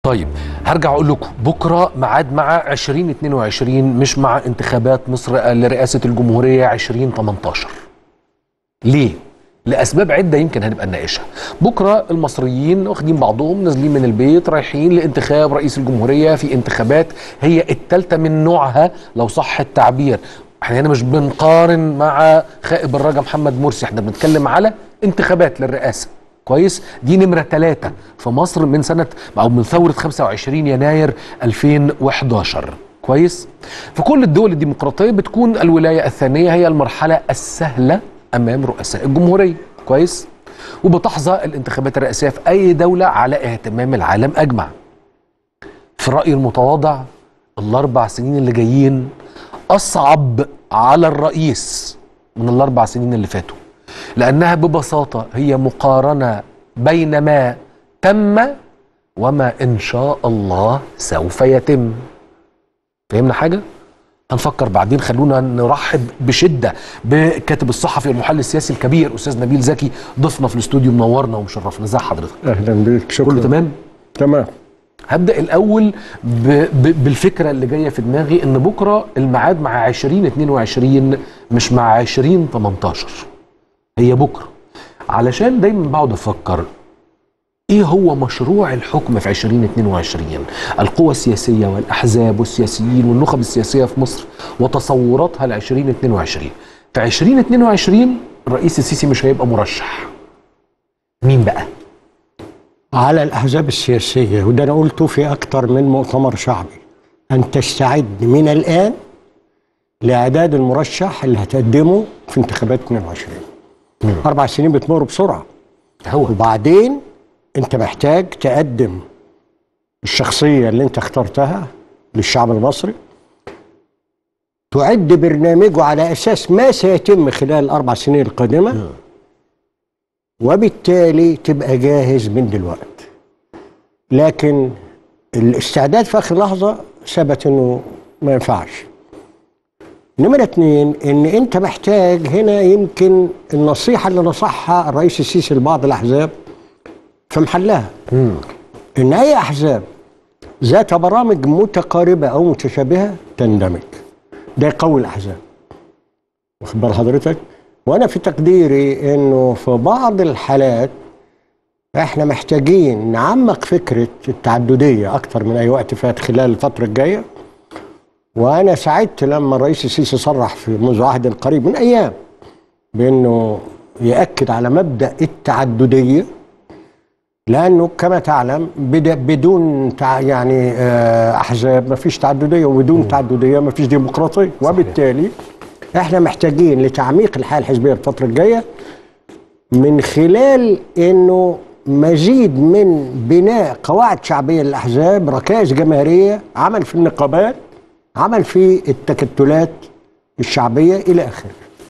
طيب هرجع اقول لكم بكره ميعاد مع 2022 مش مع انتخابات مصر لرئاسه الجمهوريه 2018 ليه لاسباب عده يمكن هنبقى نناقشها بكره المصريين واخدين بعضهم نازلين من البيت رايحين لانتخاب رئيس الجمهوريه في انتخابات هي الثالثه من نوعها لو صح التعبير احنا هنا مش بنقارن مع خائب الرجا محمد مرسي احنا بنتكلم على انتخابات للرئاسه كويس دي نمرة ثلاثة في مصر من سنة أو من ثورة 25 يناير 2011 كويس في كل الدول الديمقراطية بتكون الولاية الثانية هي المرحلة السهلة أمام رؤساء الجمهورية كويس وبتحظى الانتخابات الرئاسية في أي دولة على اهتمام العالم أجمع في رأيي المتواضع الأربع سنين اللي جايين أصعب على الرئيس من الأربع سنين اللي فاتوا لأنها ببساطة هي مقارنة بين ما تم وما إن شاء الله سوف يتم فهمنا حاجة؟ هنفكر بعدين خلونا نرحب بشدة بكاتب الصحفي والمحلل السياسي الكبير أستاذ نبيل زكي ضيفنا في الاستوديو منورنا ومشرفنا ازي حضرتك؟ اهلا بيك شكرا كله تمام؟ تمام هبدا الاول ب... ب... بالفكره اللي جايه في دماغي ان بكره الميعاد مع 2022 مش مع 2018 هي بكره علشان دايما بقعد افكر ايه هو مشروع الحكم في 2022 القوى السياسيه والاحزاب والسياسيين والنخب السياسيه في مصر وتصوراتها ل 2022 في 2022 الرئيس السيسي مش هيبقى مرشح مين بقى على الاحزاب السياسيه وده انا قلته في اكتر من مؤتمر شعبي ان تستعد من الان لاعداد المرشح اللي هتقدمه في انتخابات 22 اربع سنين بتمر بسرعه هو وبعدين انت محتاج تقدم الشخصيه اللي انت اخترتها للشعب المصري تعد برنامجه على اساس ما سيتم خلال الاربع سنين القادمه وبالتالي تبقى جاهز من دلوقتي لكن الاستعداد في اخر لحظه ثبت انه ما ينفعش نمرة اتنين ان انت محتاج هنا يمكن النصيحة اللي نصحها الرئيس السيسي لبعض الاحزاب في محلها ان اي احزاب ذات برامج متقاربة او متشابهة تندمج ده يقوي الاحزاب واخد بال حضرتك وانا في تقديري انه في بعض الحالات احنا محتاجين نعمق فكرة التعددية اكتر من اي وقت فات خلال الفترة الجاية وانا سعدت لما الرئيس السيسي صرح في منذ عهد قريب من ايام بانه ياكد على مبدا التعدديه لانه كما تعلم بد- بدون تع يعني آه، احزاب ما فيش تعدديه وبدون تعدديه ما فيش ديمقراطيه وبالتالي احنا محتاجين لتعميق الحياه الحزبيه الفتره الجايه من خلال انه مزيد من بناء قواعد شعبيه للاحزاب ركائز جماهيريه عمل في النقابات عمل في التكتلات الشعبيه الى اخره